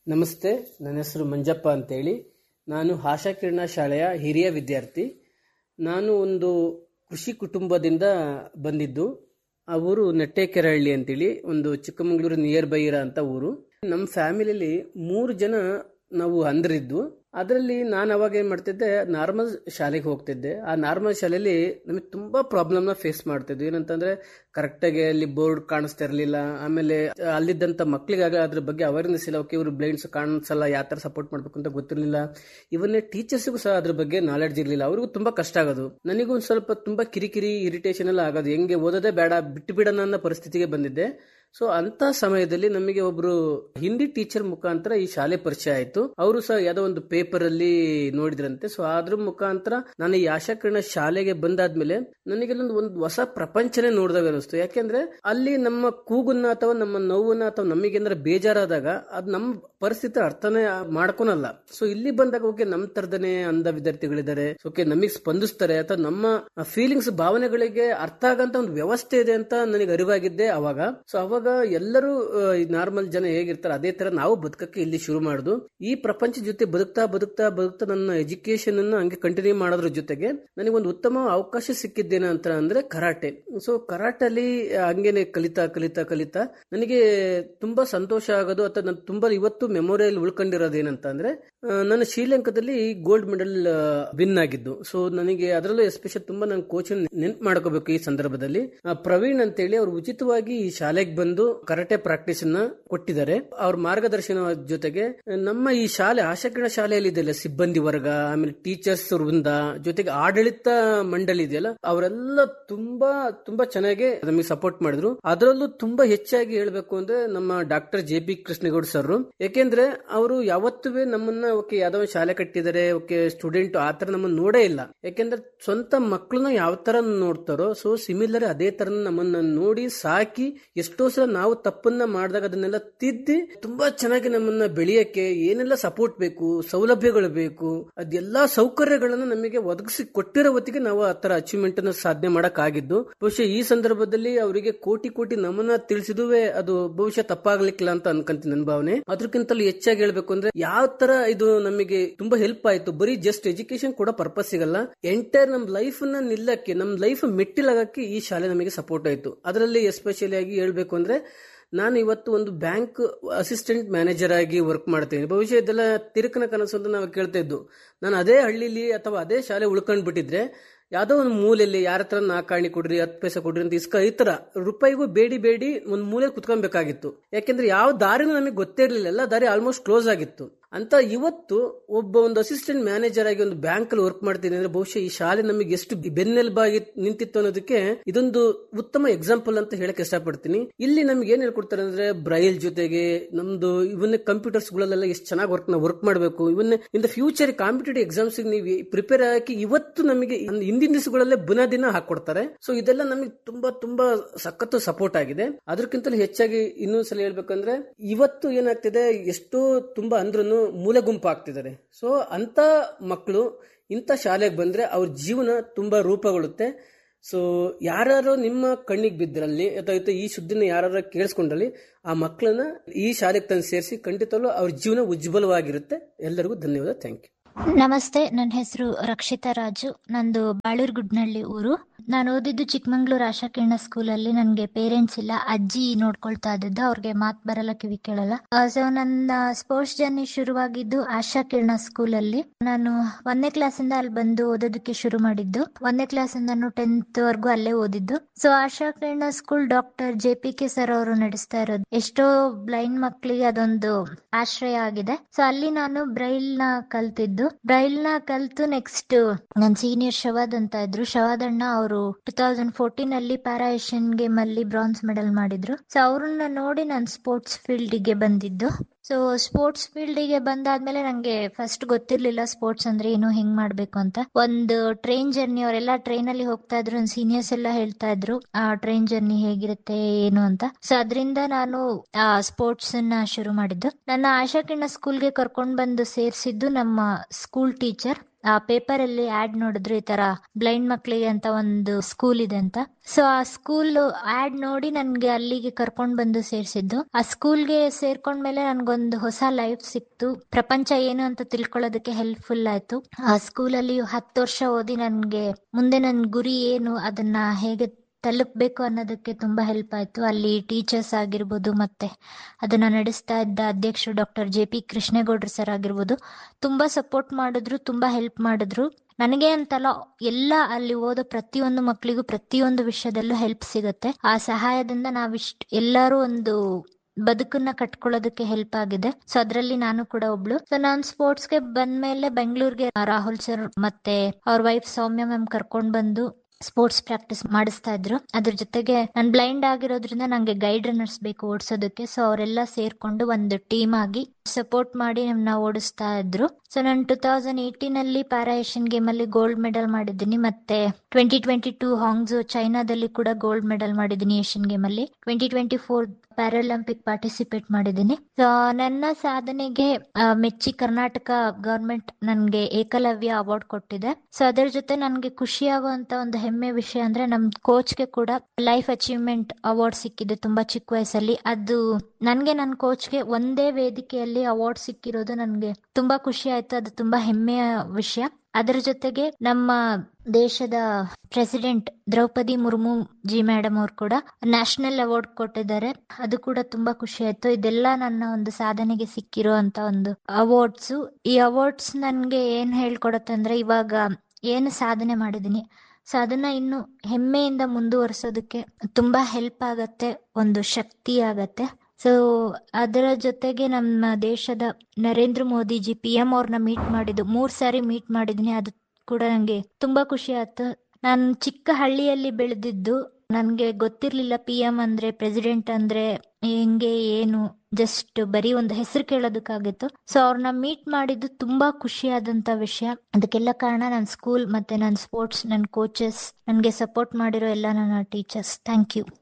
ನಮಸ್ತೆ ನನ್ನ ಹೆಸರು ಮಂಜಪ್ಪ ಅಂತೇಳಿ ನಾನು ಆಶಾಕಿರಣ ಶಾಲೆಯ ಹಿರಿಯ ವಿದ್ಯಾರ್ಥಿ ನಾನು ಒಂದು ಕೃಷಿ ಕುಟುಂಬದಿಂದ ಬಂದಿದ್ದು ಆ ಊರು ನೆಟ್ಟೇಕೆರಹಳ್ಳಿ ಅಂತೇಳಿ ಒಂದು ಚಿಕ್ಕಮಗಳೂರು ನಿಯರ್ ಬೈ ಇರೋ ಅಂತ ಊರು ನಮ್ಮ ಫ್ಯಾಮಿಲಿಯಲ್ಲಿ ಮೂರು ಜನ ನಾವು ಅಂದ್ರಿದ್ದು ಅದರಲ್ಲಿ ನಾನು ಅವಾಗ ಏನು ಮಾಡ್ತಿದ್ದೆ ನಾರ್ಮಲ್ ಶಾಲೆಗೆ ಹೋಗ್ತಿದ್ದೆ ಆ ನಾರ್ಮಲ್ ಶಾಲೆಯಲ್ಲಿ ನಮಗೆ ತುಂಬ ಪ್ರಾಬ್ಲಮ್ನ ಫೇಸ್ ಮಾಡ್ತಿದ್ವಿ ಏನಂತಂದ್ರೆ ಕರೆಕ್ಟಾಗಿ ಅಲ್ಲಿ ಬೋರ್ಡ್ ಕಾಣಿಸ್ತಾ ಇರಲಿಲ್ಲ ಆಮೇಲೆ ಅಲ್ಲಿದ್ದಂಥ ಮಕ್ಕಳಿಗಾಗ ಅದ್ರ ಬಗ್ಗೆ ಅವೇರ್ನೆಸ್ ಇಲ್ಲ ಓಕೆ ಇವರು ಬ್ಲೈಂಡ್ಸ್ ಕಾಣಿಸಲ್ಲ ಯಾವ ಥರ ಸಪೋರ್ಟ್ ಮಾಡಬೇಕು ಅಂತ ಗೊತ್ತಿರಲಿಲ್ಲ ಇವನ್ನೇ ಟೀಚರ್ಸ್ಗೂ ಸಹ ಅದ್ರ ಬಗ್ಗೆ ನಾಲೆಡ್ಜ್ ಇರಲಿಲ್ಲ ಅವ್ರಿಗೂ ತುಂಬಾ ಕಷ್ಟ ಆಗೋದು ನನಗೂ ಒಂದು ಸ್ವಲ್ಪ ತುಂಬಾ ಕಿರಿಕಿರಿ ಇರಿಟೇಷನ್ ಎಲ್ಲ ಆಗೋದು ಹೆಂಗೆ ಓದೋದೇ ಬೇಡ ಬಿಟ್ಟು ಬಿಡೋಣ ಅನ್ನೋ ಪರಿಸ್ಥಿತಿಗೆ ಬಂದಿದ್ದೆ ಸೊ ಅಂತ ಸಮಯದಲ್ಲಿ ನಮಗೆ ಒಬ್ರು ಹಿಂದಿ ಟೀಚರ್ ಮುಖಾಂತರ ಈ ಶಾಲೆ ಪರಿಚಯ ಆಯ್ತು ಅವರು ಸಹ ಯಾವ್ದೋ ಒಂದು ಪೇಪರ್ ಅಲ್ಲಿ ನೋಡಿದ್ರಂತೆ ಸೊ ಅದ್ರ ಮುಖಾಂತರ ನಾನು ಈ ಆಶಾಕಿರಣ ಶಾಲೆಗೆ ಬಂದಾದ್ಮೇಲೆ ನನಗೆ ಒಂದು ಒಂದು ಹೊಸ ಪ್ರಪಂಚನೇ ನೋಡಿದಾಗ ಅನಿಸ್ತು ಯಾಕೆಂದ್ರೆ ಅಲ್ಲಿ ನಮ್ಮ ಕೂಗನ್ನ ಅಥವಾ ನಮ್ಮ ನೋವನ್ನ ಅಥವಾ ನಮಗೇನಾರ ಬೇಜಾರಾದಾಗ ಅದು ನಮ್ಮ ಪರಿಸ್ಥಿತಿ ಅರ್ಥನೇ ಮಾಡ್ಕೊನಲ್ಲ ಸೊ ಇಲ್ಲಿ ಬಂದಾಗ ಓಕೆ ನಮ್ಮ ತರದನೆ ಅಂಧ ವಿದ್ಯಾರ್ಥಿಗಳಿದ್ದಾರೆ ಓಕೆ ನಮಗೆ ಸ್ಪಂದಿಸ್ತಾರೆ ಅಥವಾ ನಮ್ಮ ಫೀಲಿಂಗ್ಸ್ ಭಾವನೆಗಳಿಗೆ ಅರ್ಥ ಆಗಂತ ಒಂದು ವ್ಯವಸ್ಥೆ ಇದೆ ಅಂತ ನನಗೆ ಅರಿವಾಗಿದ್ದೆ ಅವಾಗ ಸೊ ಅವಾಗ ಎಲ್ಲರೂ ನಾರ್ಮಲ್ ಜನ ಹೇಗಿರ್ತಾರೆ ಅದೇ ತರ ನಾವು ಬದುಕಕ್ಕೆ ಇಲ್ಲಿ ಶುರು ಮಾಡುದು ಈ ಪ್ರಪಂಚ ಜೊತೆ ಬದುಕ್ತಾ ಬದುಕ್ತಾ ಬದುಕ್ತಾ ನನ್ನ ಎಜುಕೇಶನ್ ಅನ್ನು ಹಂಗೆ ಕಂಟಿನ್ಯೂ ಮಾಡೋದ್ರ ಜೊತೆಗೆ ನನಗೆ ಒಂದು ಉತ್ತಮ ಅವಕಾಶ ಸಿಕ್ಕಿದ್ದೇನೆ ಅಂತ ಅಂದ್ರೆ ಕರಾಟೆ ಸೊ ಕರಾಟಲ್ಲಿ ಹಂಗೇನೆ ಕಲಿತಾ ಕಲಿತಾ ಕಲಿತಾ ನನಗೆ ತುಂಬಾ ಸಂತೋಷ ಆಗೋದು ಅಥವಾ ನಾನು ತುಂಬಾ ಇವತ್ತು ಮೆಮೊರಿಯಲ್ಲಿ ಉಳ್ಕೊಂಡಿರೋದು ಏನಂತ ಅಂದ್ರೆ ಆ, ನನ್ನ ಶ್ರೀಲಂಕಾದಲ್ಲಿ ಗೋಲ್ಡ್ ಮೆಡಲ್ ವಿನ್ ಆಗಿದ್ದು ಸೊ ನನಗೆ ಅದರಲ್ಲೂ ಎಸ್ಪೆಷಲ್ ತುಂಬಾ ನನ್ನ ಕೋಚ್ ನೆನ್ಪು ಮಾಡ್ಕೋಬೇಕು ಈ ಸಂದರ್ಭದಲ್ಲಿ ಆ, ಪ್ರವೀಣ್ ಅಂತೇಳಿ ಅವ್ರು ಉಚಿತವಾಗಿ ಈ ಶಾಲೆಗೆ ಬಂದು ಕರಾಟೆ ಪ್ರಾಕ್ಟೀಸ್ ಅನ್ನ ಕೊಟ್ಟಿದ್ದಾರೆ ಅವ್ರ ಮಾರ್ಗದರ್ಶನ ಜೊತೆಗೆ ನಮ್ಮ ಈ ಶಾಲೆ ಆಶಾಕಿರಣ ಶಾಲೆಯಲ್ಲಿ ಇದೆಯಲ್ಲ ಸಿಬ್ಬಂದಿ ವರ್ಗ ಆಮೇಲೆ ಟೀಚರ್ಸ್ ವೃಂದ ಜೊತೆಗೆ ಆಡಳಿತ ಮಂಡಳಿ ಇದೆಯಲ್ಲ ಅವರೆಲ್ಲ ತುಂಬಾ ತುಂಬಾ ಚೆನ್ನಾಗಿ ನಮಗೆ ಸಪೋರ್ಟ್ ಮಾಡಿದ್ರು ಅದರಲ್ಲೂ ತುಂಬಾ ಹೆಚ್ಚಾಗಿ ಹೇಳ್ಬೇಕು ಅಂದ್ರೆ ನಮ್ಮ doctor J P Krishnagowda sir ಯಾಕೆಂದ್ರೆ ಅವರು ಯಾವತ್ತೂ ನಮ್ಮನ್ನ ಓಕೆ ಯಾವ್ದೋ ಒಂದು ಶಾಲೆ ಕಟ್ಟಿದ್ದಾರೆ ಓಕೆ ಸ್ಟೂಡೆಂಟ್ ಆ ತರ ನಮ್ಮನ್ನ ನೋಡೇ ಇಲ್ಲ ಯಾಕೆಂದ್ರೆ ಸ್ವಂತ ಮಕ್ಕಳನ್ನ ಯಾವ ತರ ನೋಡ್ತಾರೋ ಸೊ ಸಿಮಿಲರ್ ಅದೇ ತರ ನಮ್ಮನ್ನ ನೋಡಿ ಸಾಕಿ ಎಷ್ಟೋ ಸಲ ನಾವು ತಪ್ಪನ್ನ ಮಾಡಿದಾಗ ಅದನ್ನೆಲ್ಲ ತಿದ್ದಿ ತುಂಬಾ ಚೆನ್ನಾಗಿ ನಮ್ಮನ್ನ ಬೆಳೆಯಕ್ಕೆ ಏನೆಲ್ಲ ಸಪೋರ್ಟ್ ಬೇಕು ಸೌಲಭ್ಯಗಳು ಬೇಕು ಅದೆಲ್ಲಾ ಸೌಕರ್ಯಗಳನ್ನ ನಮಗೆ ಒದಗಿಸಿ ಕೊಟ್ಟಿರೋ ಹೊತ್ತಿಗೆ ನಾವು ಆ ತರ ಅಚೀವ್ಮೆಂಟ್ ಅನ್ನ ಸಾಧನೆ ಮಾಡಕ್ ಆಗಿದ್ದು ಬಹುಶಃ ಈ ಸಂದರ್ಭದಲ್ಲಿ ಅವರಿಗೆ ಕೋಟಿ ಕೋಟಿ ನಮ್ಮನ್ನ ತಿಳಿಸಿದುವೆ ಅದು ಬಹುಶಃ ತಪ್ಪಾಗ್ಲಿಕ್ಕಿಲ್ಲ ಅಂತ ಅನ್ಕೊಂತೀನಿ ನನ್ನ ಭಾವನೆ ಅದಕ್ಕಿಂತಲೂ ಹೆಚ್ಚಾಗಿ ಹೇಳ್ಬೇಕು ಅಂದ್ರೆ ಯಾವ ತರ ಇದು ನಮಗೆ ತುಂಬಾ ಹೆಲ್ಪ್ ಆಯ್ತು ಬರೀ ಜಸ್ಟ್ ಎಜುಕೇಶನ್ ಕೂಡ ಪರ್ಪಸ್ ಸಿಗಲ್ಲ ಎಂಟೈರ್ ನಮ್ ಲೈಫ್ ನ ನಿಲ್ಲಕ್ಕೆ ನಮ್ ಲೈಫ್ ಮೆಟ್ಟಿಲಾಗಕ್ಕೆ ಈ ಶಾಲೆ ನಮಗೆ ಸಪೋರ್ಟ್ ಆಯ್ತು ಅದರಲ್ಲಿ ಎಸ್ಪೆಷಲಿ ಆಗಿ ಹೇಳ್ಬೇಕು ಅಂದ್ರೆ ನಾನು ಇವತ್ತು ಒಂದು ಬ್ಯಾಂಕ್ ಅಸಿಸ್ಟೆಂಟ್ ಮ್ಯಾನೇಜರ್ ಆಗಿ ವರ್ಕ್ ಮಾಡ್ತೀನಿ ಬಹುಶಃ ಇದೆಲ್ಲ ತಿರುಕನ ಕನಸು ಅಂತ ನಾವು ಕೇಳ್ತಾ ಇದ್ದು ನಾನು ಅದೇ ಹಳ್ಳಿಲಿ ಅಥವಾ ಅದೇ ಶಾಲೆ ಉಳ್ಕೊಂಡ್ ಬಿಟ್ಟಿದ್ರೆ ಯಾವ್ದೋ ಒಂದು ಮೂಲೆಯಲ್ಲಿ ಯಾರ ಹತ್ರ ನಾಲ್ಕಾಣಿ ಕೊಡ್ರಿ ಹತ್ತು ಪೈಸೆ ಕೊಡ್ರಿ ಅಂತ ಇಸ್ಕ ಈ ತರ ರೂಪಾಯಿಗೂ ಬೇಡಿ ಬೇಡಿ ಒಂದು ಮೂಲೆಯಲ್ಲಿ ಕುತ್ಕೊಬೇಕಾಗಿತ್ತು ಯಾಕೆಂದ್ರೆ ಯಾವ ದಾರಿನೂ ನಮಗೆ ಗೊತ್ತೇ ಇರ್ಲಿಲ್ಲ ಎಲ್ಲ ದಾರಿ ಆಲ್ಮೋಸ್ಟ್ ಕ್ಲೋಸ್ ಆಗಿತ್ತು ಅಂತ ಇವತ್ತು ಒಬ್ಬ ಒಂದು ಅಸಿಸ್ಟೆಂಟ್ ಮ್ಯಾನೇಜರ್ ಆಗಿ ಒಂದು ಬ್ಯಾಂಕ್ ಅಲ್ಲಿ ವರ್ಕ್ ಮಾಡ್ತೀನಿ ಅಂದ್ರೆ ಬಹುಶಃ ಈ ಶಾಲೆ ನಮಗೆ ಎಷ್ಟು ಬೆನ್ನೆಲುಬಾಗಿ ನಿಂತಿತ್ತು ಅನ್ನೋದಕ್ಕೆ ಇದೊಂದು ಉತ್ತಮ ಎಕ್ಸಾಂಪಲ್ ಅಂತ ಹೇಳಕ್ ಇಷ್ಟಪಡ್ತೀನಿ ಇಲ್ಲಿ ನಮ್ಗೆ ಏನ್ ಹೇಳ್ಕೊಡ್ತಾರೆ ಅಂದ್ರೆ ಬ್ರೈಲ್ ಜೊತೆಗೆ ನಮ್ದು ಇವನ್ನ ಕಂಪ್ಯೂಟರ್ಸ್ ಗಳಲ್ಲೆಲ್ಲ ಎಷ್ಟು ಚೆನ್ನಾಗಿ ವರ್ಕ್ ನಾವು ವರ್ಕ್ ಮಾಡಬೇಕು ಇವನ್ನ in the future competitive exams ನೀವು ಪ್ರಿಪೇರ್ ಆಗಿ ಇವತ್ತು ನಮಗೆ ಒಂದು ಹಿಂದಿನ ದಿವಸಗಳಲ್ಲೇ ಬುನಾದಿನ ಹಾಕೊಡ್ತಾರೆ ಸೊ ಇದೆಲ್ಲ ನಮಗೆ ತುಂಬಾ ತುಂಬಾ ಸಖತ್ತು ಸಪೋರ್ಟ್ ಆಗಿದೆ ಅದಕ್ಕಿಂತಲೂ ಹೆಚ್ಚಾಗಿ ಇನ್ನೊಂದ್ಸಲ ಹೇಳ್ಬೇಕಂದ್ರೆ ಇವತ್ತು ಏನಾಗ್ತಿದೆ ಎಷ್ಟೋ ತುಂಬಾ ಅಂದ್ರೂ ಮೂಲೆ ಗುಂಪು ಆಗ್ತಿದ್ದಾರೆ ಸೊ ಅಂತ ಮಕ್ಕಳು ಇಂಥ ಶಾಲೆಗೆ ಬಂದ್ರೆ ಅವ್ರ ಜೀವನ ತುಂಬಾ ರೂಪಗೊಳ್ಳುತ್ತೆ ಸೊ ಯಾರು ನಿಮ್ಮ ಕಣ್ಣಿಗೆ ಬಿದ್ದರಲ್ಲಿ ಅಥವಾ ಈ ಸುದ್ದಿನ ಯಾರು ಕೇಳಿಸ್ಕೊಂಡ್ರಲ್ಲಿ ಆ ಮಕ್ಕಳನ್ನ ಈ ಶಾಲೆಗೆ ತಂದು ಸೇರಿಸಿ ಖಂಡಿತವೂ ಅವ್ರ ಜೀವನ ಉಜ್ವಲವಾಗಿರುತ್ತೆ ಎಲ್ಲರಿಗೂ ಧನ್ಯವಾದ ಥ್ಯಾಂಕ್ ಯು ನಮಸ್ತೆ ನನ್ನ ಹೆಸರು ರಕ್ಷಿತಾ ರಾಜು ನಂದು ಬಾಳೂರ್ಗುಡ್ನಳ್ಳಿ ಊರು ನಾನು ಓದಿದ್ದು ಚಿಕ್ಕಮಂಗ್ಳೂರು ಆಶಾಕಿರಣ ಸ್ಕೂಲಲ್ಲಿ ನನಗೆ ಪೇರೆಂಟ್ಸ್ ಇಲ್ಲ ಅಜ್ಜಿ ನೋಡ್ಕೊಳ್ತಾ ಇದ್ದಿದ್ದು ಅವ್ರಿಗೆ ಮಾತು ಬರಲ್ಲ ಕಿವಿ ಕೇಳಲ್ಲ ಸೊ ನನ್ನ ಸ್ಪೋರ್ಟ್ಸ್ ಜರ್ನಿ ಶುರುವಾಗಿದ್ದು ಆಶಾಕಿರಣ ಸ್ಕೂಲಲ್ಲಿ ನಾನು ಒಂದನೇ ಕ್ಲಾಸಿಂದ ಅಲ್ಲಿ ಬಂದು ಓದೋದಕ್ಕೆ ಶುರು ಮಾಡಿದ್ದು ಒಂದನೇ ಕ್ಲಾಸಿಂದ ಟೆಂತ್ ವರ್ಗು ಅಲ್ಲೇ ಓದಿದ್ದು so Ashakirana school doctor J P K sir ಅವರು ನಡೆಸ್ತಾ ಇರೋದು ಎಷ್ಟೋ ಬ್ಲೈಂಡ್ ಮಕ್ಕಳಿಗೆ ಅದೊಂದು ಆಶ್ರಯ ಆಗಿದೆ ಸೊ ಅಲ್ಲಿ ನಾನು ಬ್ರೈಲ್ ನ ಕಲ್ತಿದ್ದು ಬ್ರೈಲ್ ನ ಕಲ್ತು ನೆಕ್ಸ್ಟ್ ನನ್ನ ಸೀನಿಯರ್ ಶವಾದ್ ಅಂತ ಇದ್ರು ಶವಾದಣ್ಣ ಅವರು ಟೂ ತೌಸಂಡ್ ಫೋರ್ಟೀನ್ ಅಲ್ಲಿ ಪ್ಯಾರಾ ಏಷ್ಯನ್ ಗೇಮ್ ಅಲ್ಲಿ ಬ್ರಾನ್ಸ್ ಮೆಡಲ್ ಮಾಡಿದ್ರು ಸೊ ಅವ್ರನ್ನ ನೋಡಿ ನಾನು ಸ್ಪೋರ್ಟ್ಸ್ ಫೀಲ್ಡ್ ಗೆ ಬಂದಿದ್ದು ಸೊ ಸ್ಪೋರ್ಟ್ಸ್ ಫೀಲ್ಡ್ ಗೆ ಬಂದಾದ್ಮೇಲೆ ನಂಗೆ ಫಸ್ಟ್ ಗೊತ್ತಿರ್ಲಿಲ್ಲ ಸ್ಪೋರ್ಟ್ಸ್ ಅಂದ್ರೆ ಏನು ಹೆಂಗ್ ಮಾಡ್ಬೇಕು ಅಂತ ಒಂದು ಟ್ರೈನ್ ಜರ್ನಿ ಅವರೆಲ್ಲ ಟ್ರೈನ್ ಅಲ್ಲಿ ಹೋಗ್ತಾ ಇದ್ರು ಸೀನಿಯರ್ಸ್ ಎಲ್ಲ ಹೇಳ್ತಾ ಇದ್ರು ಆ ಟ್ರೈನ್ ಜರ್ನಿ ಹೇಗಿರುತ್ತೆ ಏನು ಅಂತ ಸೊ ಅದರಿಂದ ನಾನು ಆ ಸ್ಪೋರ್ಟ್ಸ್ ನ ಶುರು ಮಾಡಿದ್ದು ನನ್ನ ಆಶಾಕಿರಣ ಸ್ಕೂಲ್ಗೆ ಕರ್ಕೊಂಡ್ ಬಂದು ಸೇರಿಸಿದ್ದು ನಮ್ಮ ಸ್ಕೂಲ್ ಟೀಚರ್ ಆ ಪೇಪರ್ ಅಲ್ಲಿ ಆಡ್ ನೋಡಿದ್ರು ಈ ತರ ಬ್ಲೈಂಡ್ ಮಕ್ಳಿಗೆ ಅಂತ ಒಂದು ಸ್ಕೂಲ್ ಇದೆ ಅಂತ ಸೊ ಆ ಸ್ಕೂಲ್ ಆಡ್ ನೋಡಿ ನನ್ಗೆ ಅಲ್ಲಿಗೆ ಕರ್ಕೊಂಡ್ ಬಂದು ಸೇರ್ಸಿದ್ದು ಆ ಸ್ಕೂಲ್ಗೆ ಸೇರ್ಕೊಂಡ್ಮೇಲೆ ನನ್ಗೊಂದು ಹೊಸ ಲೈಫ್ ಸಿಕ್ತು ಪ್ರಪಂಚ ಏನು ಅಂತ ತಿಳ್ಕೊಳ್ಳೋದಕ್ಕೆ ಹೆಲ್ಪ್ಫುಲ್ ಆಯ್ತು ಆ ಸ್ಕೂಲಲ್ಲಿ ಹತ್ತು ವರ್ಷ ಓದಿ ನನ್ಗೆ ಮುಂದೆ ನನ್ ಗುರಿ ಏನು ಅದನ್ನ ಹೇಗೆ ತಲುಪಬೇಕು ಅನ್ನೋದಕ್ಕೆ ತುಂಬಾ ಹೆಲ್ಪ್ ಆಯ್ತು ಅಲ್ಲಿ ಟೀಚರ್ಸ್ ಆಗಿರ್ಬೋದು ಮತ್ತೆ ಅದನ್ನ ನಡೆಸ್ತಾ ಇದ್ದ ಅಧ್ಯಕ್ಷರು ಡಾಕ್ಟರ್ ಜೆ ಪಿ ಕೃಷ್ಣೇಗೌಡ್ರು ಸರ್ ಆಗಿರ್ಬೋದು ತುಂಬಾ ಸಪೋರ್ಟ್ ಮಾಡಿದ್ರು ತುಂಬಾ ಹೆಲ್ಪ್ ಮಾಡಿದ್ರು ನನಗೆ ಅಂತಲ್ಲ ಎಲ್ಲ ಅಲ್ಲಿ ಓದೋ ಪ್ರತಿಯೊಂದು ಮಕ್ಕಳಿಗೂ ಪ್ರತಿಯೊಂದು ವಿಷಯದಲ್ಲೂ ಹೆಲ್ಪ್ ಸಿಗುತ್ತೆ ಆ ಸಹಾಯದಿಂದ ನಾವಿಷ್ಟು ಎಲ್ಲರೂ ಒಂದು ಬದುಕನ್ನ ಕಟ್ಕೊಳ್ಳೋದಕ್ಕೆ ಹೆಲ್ಪ್ ಆಗಿದೆ ಸೊ ಅದರಲ್ಲಿ ನಾನು ಕೂಡ ಒಬ್ಳು ಸೊ ನಾನು ಸ್ಪೋರ್ಟ್ಸ್ಗೆ ಬಂದ್ಮೇಲೆ ಬೆಂಗಳೂರಿಗೆ ರಾಹುಲ್ ಸರ್ ಮತ್ತೆ ಅವ್ರ ವೈಫ್ ಸೌಮ್ಯ ಮ್ಯಾಮ್ ಕರ್ಕೊಂಡ್ ಬಂದು ಸ್ಪೋರ್ಟ್ಸ್ ಪ್ರಾಕ್ಟೀಸ್ ಮಾಡಿಸ್ತಾ ಇದ್ರು ಅದ್ರ ಜೊತೆಗೆ ನಾನು ಬ್ಲೈಂಡ್ ಆಗಿರೋದ್ರಿಂದ ನಂಗೆ ಗೈಡ್ ರನ್ನರ್ಸ್ ಬೇಕು ಓಡಿಸೋದಕ್ಕೆ ಸೊ ಅವರೆಲ್ಲ ಸೇರ್ಕೊಂಡು ಒಂದು ಟೀಮ್ ಆಗಿ ಸಪೋರ್ಟ್ ಮಾಡಿ ನಮ್ಮನ್ನ ಓಡಿಸ್ತಾ ಇದ್ರು ಸೊ ನಾನು ಟೂ ತೌಸಂಡ್ ಏಯ್ಟೀನ್ ಅಲ್ಲಿ ಪ್ಯಾರಾ ಏಷ್ಯನ್ ಗೇಮ್ ಅಲ್ಲಿ ಗೋಲ್ಡ್ ಮೆಡಲ್ ಮಾಡಿದ್ದೀನಿ ಮತ್ತೆ ಟ್ವೆಂಟಿ ಟ್ವೆಂಟಿ ಟೂ ಹಾಂಗ್ಸು ಚೈನಾದಲ್ಲಿ ಕೂಡ ಗೋಲ್ಡ್ ಮೆಡಲ್ ಮಾಡಿದ್ದೀನಿ ಏಷ್ಯನ್ ಗೇಮ್ ಅಲ್ಲಿ twenty twenty four Paralympic participate ಮಾಡಿದ್ದೀನಿ ಸೊ ನನ್ನ ಸಾಧನೆಗೆ ಆ, ಮೆಚ್ಚಿ ಕರ್ನಾಟಕ ಗವರ್ಮೆಂಟ್ ನನಗೆ ಏಕಲವ್ಯ ಅವಾರ್ಡ್ ಕೊಟ್ಟಿದೆ ಸೊ ಅದರ ಜೊತೆ ನನಗೆ ಖುಷಿಯಾಗುವಂತ ಒಂದು ಹೆಮ್ಮೆ ವಿಷಯ ಅಂದ್ರೆ ನಮ್ ಕೋಚ್ಗೆ ಕೂಡ ಲೈಫ್ ಅಚೀವ್ಮೆಂಟ್ ಅವಾರ್ಡ್ ಸಿಕ್ಕಿದೆ ತುಂಬಾ ಚಿಕ್ಕ ವಯಸ್ಸಲ್ಲಿ ಅದು ನನ್ಗೆ ನನ್ನ ಕೋಚ್ಗೆ ಒಂದೇ ವೇದಿಕೆಯಲ್ಲಿ ಅವಾರ್ಡ್ ಸಿಕ್ಕಿರೋದು ನನಗೆ ತುಂಬಾ ಖುಷಿ ಆಯ್ತು ಅದು ತುಂಬಾ ಹೆಮ್ಮೆಯ ವಿಷಯ ಅದರ ಜೊತೆಗೆ ನಮ್ಮ ದೇಶದ ಪ್ರೆಸಿಡೆಂಟ್ ದ್ರೌಪದಿ ಮುರ್ಮು ಜಿ ಮೇಡಮ್ ಅವ್ರು ಕೂಡ ನ್ಯಾಷನಲ್ ಅವಾರ್ಡ್ ಕೊಟ್ಟಿದ್ದಾರೆ ಅದು ಕೂಡ ತುಂಬಾ ಖುಷಿ ಆಯ್ತು ಇದೆಲ್ಲ ನನ್ನ ಒಂದು ಸಾಧನೆಗೆ ಸಿಕ್ಕಿರೋ ಅಂತ ಒಂದು ಅವಾರ್ಡ್ಸ್ ಈ ಅವಾರ್ಡ್ಸ್ ನನ್ಗೆ ಏನ್ ಹೇಳ್ಕೊಡತ್ತೆ ಅಂದ್ರೆ ಇವಾಗ ಏನು ಸಾಧನೆ ಮಾಡಿದೀನಿ ಸೊ ಅದನ್ನ ಇನ್ನು ಹೆಮ್ಮೆಯಿಂದ ಮುಂದುವರಿಸೋದಕ್ಕೆ ತುಂಬಾ ಹೆಲ್ಪ್ ಆಗತ್ತೆ ಒಂದು ಶಕ್ತಿ ಆಗತ್ತೆ ಸೊ ಅದರ ಜೊತೆಗೆ ನಮ್ಮ ದೇಶದ ನರೇಂದ್ರ ಮೋದಿಜಿ ಪಿ ಎಂ ಅವ್ರನ್ನ ಮೀಟ್ ಮಾಡಿದ್ದು ಮೂರ್ ಸಾರಿ ಮೀಟ್ ಮಾಡಿದೀನಿ ಅದು ಕೂಡ ನಂಗೆ ತುಂಬಾ ಖುಷಿ ಆಯ್ತು ನಾನು ಚಿಕ್ಕ ಹಳ್ಳಿಯಲ್ಲಿ ಬೆಳೆದಿದ್ದು ನನ್ಗೆ ಗೊತ್ತಿರ್ಲಿಲ್ಲ ಪಿ ಎಂ ಅಂದ್ರೆ ಪ್ರೆಸಿಡೆಂಟ್ ಅಂದ್ರೆ ಹೆಂಗೆ ಏನು ಜಸ್ಟ್ ಬರೀ ಒಂದು ಹೆಸರು ಕೇಳೋದಕ್ಕಾಗಿತ್ತು ಸೊ ಅವ್ರನ್ನ ಮೀಟ್ ಮಾಡಿದ್ದು ತುಂಬಾ ಖುಷಿಯಾದಂತ ವಿಷಯ ಅದಕ್ಕೆಲ್ಲ ಕಾರಣ ನನ್ನ ಸ್ಕೂಲ್ ಮತ್ತೆ ನನ್ನ ಸ್ಪೋರ್ಟ್ಸ್ ನನ್ನ ಕೋಚಸ್ ನನಗೆ ಸಪೋರ್ಟ್ ಮಾಡಿರೋ ಎಲ್ಲ ನನ್ನ ಟೀಚರ್ಸ್ ಥ್ಯಾಂಕ್ ಯು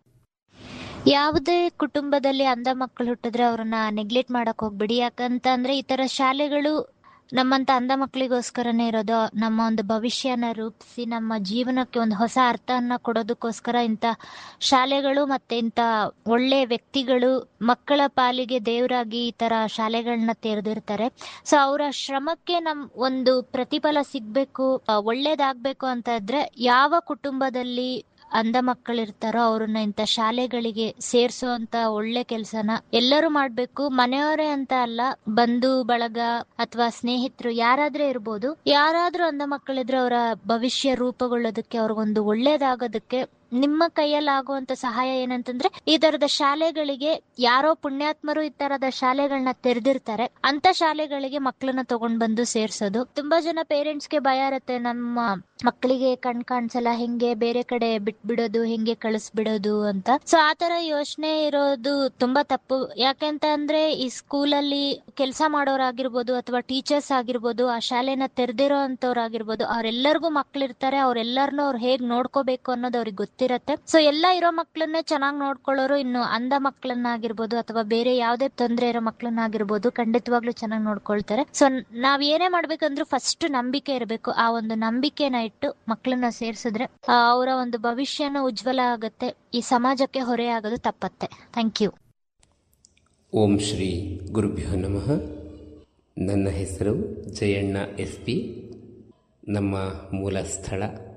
ಯಾವುದೇ ಕುಟುಂಬದಲ್ಲಿ ಅಂಧ ಮಕ್ಕಳು ಹುಟ್ಟಿದ್ರೆ ಅವ್ರನ್ನ ನೆಗ್ಲೆಕ್ಟ್ ಮಾಡಕ್ ಹೋಗ್ಬಿಡಿ ಯಾಕಂತ ಅಂದ್ರೆ ಈ ತರ ಶಾಲೆಗಳು ನಮ್ಮಂತ ಅಂಧ ಮಕ್ಕಳಿಗೋಸ್ಕರನೇ ಇರೋದು ನಮ್ಮ ಒಂದು ಭವಿಷ್ಯನ ರೂಪಿಸಿ ನಮ್ಮ ಜೀವನಕ್ಕೆ ಒಂದು ಹೊಸ ಅರ್ಥವನ್ನ ಕೊಡೋದಕ್ಕೋಸ್ಕರ ಇಂಥ ಶಾಲೆಗಳು ಮತ್ತೆ ಇಂಥ ಒಳ್ಳೆ ವ್ಯಕ್ತಿಗಳು ಮಕ್ಕಳ ಪಾಲಿಗೆ ದೇವರಾಗಿ ಈ ತರ ಶಾಲೆಗಳನ್ನ ತೆರೆದಿರ್ತಾರೆ ಸೊ ಅವರ ಶ್ರಮಕ್ಕೆ ನಮ್ ಒಂದು ಪ್ರತಿಫಲ ಸಿಗ್ಬೇಕು ಆ, ಒಳ್ಳೇದಾಗ್ಬೇಕು ಅಂತ ಇದ್ರೆ ಯಾವ ಕುಟುಂಬದಲ್ಲಿ ಅಂಧ ಮಕ್ಕಳಿರ್ತಾರೋ ಅವ್ರನ್ನ ಇಂಥ ಶಾಲೆಗಳಿಗೆ ಸೇರ್ಸೋಂತ ಒಳ್ಳೆ ಕೆಲ್ಸನ ಎಲ್ಲರೂ ಮಾಡ್ಬೇಕು ಮನೆಯವರೇ ಅಂತ ಅಲ್ಲ ಬಂಧು ಬಳಗ ಅಥವಾ ಸ್ನೇಹಿತರು ಯಾರಾದ್ರೂ ಇರ್ಬೋದು ಯಾರಾದ್ರೂ ಅಂಧ ಮಕ್ಕಳಿದ್ರೆ ಅವರ ಭವಿಷ್ಯ ರೂಪುಗೊಳ್ಳೋದಕ್ಕೆ ಅವ್ರಿಗೊಂದು ಒಳ್ಳೇದಾಗೋದಕ್ಕೆ ನಿಮ್ಮ ಕೈಯಲ್ಲಿ ಆಗುವಂತ ಸಹಾಯ ಏನಂತಂದ್ರೆ ಈ ತರದ ಶಾಲೆಗಳಿಗೆ ಯಾರೋ ಪುಣ್ಯಾತ್ಮರು ಈ ತರದ ಶಾಲೆಗಳನ್ನ ತೆರೆದಿರ್ತಾರೆ ಅಂತ ಶಾಲೆಗಳಿಗೆ ಮಕ್ಕಳನ್ನ ತಗೊಂಡ್ ಬಂದು ಸೇರ್ಸೋದು ತುಂಬಾ ಜನ ಪೇರೆಂಟ್ಸ್ಗೆ ಭಯ ಇರತ್ತೆ ನಮ್ಮ ಮಕ್ಕಳಿಗೆ ಕಣ್ ಕಾಣಿಸಲ್ಲ ಹೆಂಗೆ ಬೇರೆ ಕಡೆ ಬಿಟ್ಬಿಡೋದು ಹೆಂಗೆ ಕಳಿಸ್ಬಿಡೋದು ಅಂತ ಸೊ ಆತರ ಯೋಚನೆ ಇರೋದು ತುಂಬಾ ತಪ್ಪು ಯಾಕೆಂತ ಅಂದ್ರೆ ಈ ಸ್ಕೂಲಲ್ಲಿ ಕೆಲಸ ಮಾಡೋರಾಗಿರ್ಬೋದು ಅಥವಾ ಟೀಚರ್ಸ್ ಆಗಿರ್ಬೋದು ಆ ಶಾಲೆನ ತೆರೆದಿರೋ ಅಂತವ್ರಾಗಿರ್ಬೋದು ಅವ್ರೆಲ್ಲರಿಗೂ ಮಕ್ಳಿರ್ತಾರೆ ಅವ್ರೆಲ್ಲರನ್ನೂ ಅವ್ರು ಹೇಗ್ ನೋಡ್ಕೋಬೇಕು ಅನ್ನೋದು ಅವ್ರಿಗೆ ಗೊತ್ತಿರತ್ತೆ ಸೊ ಎಲ್ಲ ಇರೋ ಮಕ್ಳನ್ನೇ ಚೆನ್ನಾಗಿ ನೋಡ್ಕೊಳ್ಳೋರು ಇನ್ನು ಅಂಧ ಮಕ್ಳನ್ನಾಗಿರ್ಬೋದು ಅಥವಾ ಬೇರೆ ಯಾವ್ದೇ ತೊಂದರೆ ಇರೋ ಮಕ್ಳನ್ನಾಗಿರ್ಬೋದು ಖಂಡಿತವಾಗ್ಲೂ ಚೆನ್ನಾಗಿ ನೋಡ್ಕೊಳ್ತಾರೆ ಸೊ ನಾವ್ ಏನೇ ಮಾಡ್ಬೇಕಂದ್ರೂ ಫಸ್ಟ್ ನಂಬಿಕೆ ಇರಬೇಕು ಆ ಒಂದು ನಂಬಿಕೆನ ಇಟ್ಟು ಮಕ್ಕಳನ್ನ ಸೇರ್ಸಿದ್ರೆ ಆ, ಅವರ ಒಂದು ಭವಿಷ್ಯನ ಉಜ್ವಲ ಆಗತ್ತೆ ಈ ಸಮಾಜಕ್ಕೆ ಹೊರೆ ಆಗೋದು ತಪ್ಪತ್ತೆ ಥ್ಯಾಂಕ್ ಯು ಓಂ ಶ್ರೀ ಗುರುಭ್ಯೋ ನಮಃ ನನ್ನ ಹೆಸರು ಜಯಣ್ಣ ಎಸ್ ಪಿ ನಮ್ಮ ಮೂಲ ಸ್ಥಳ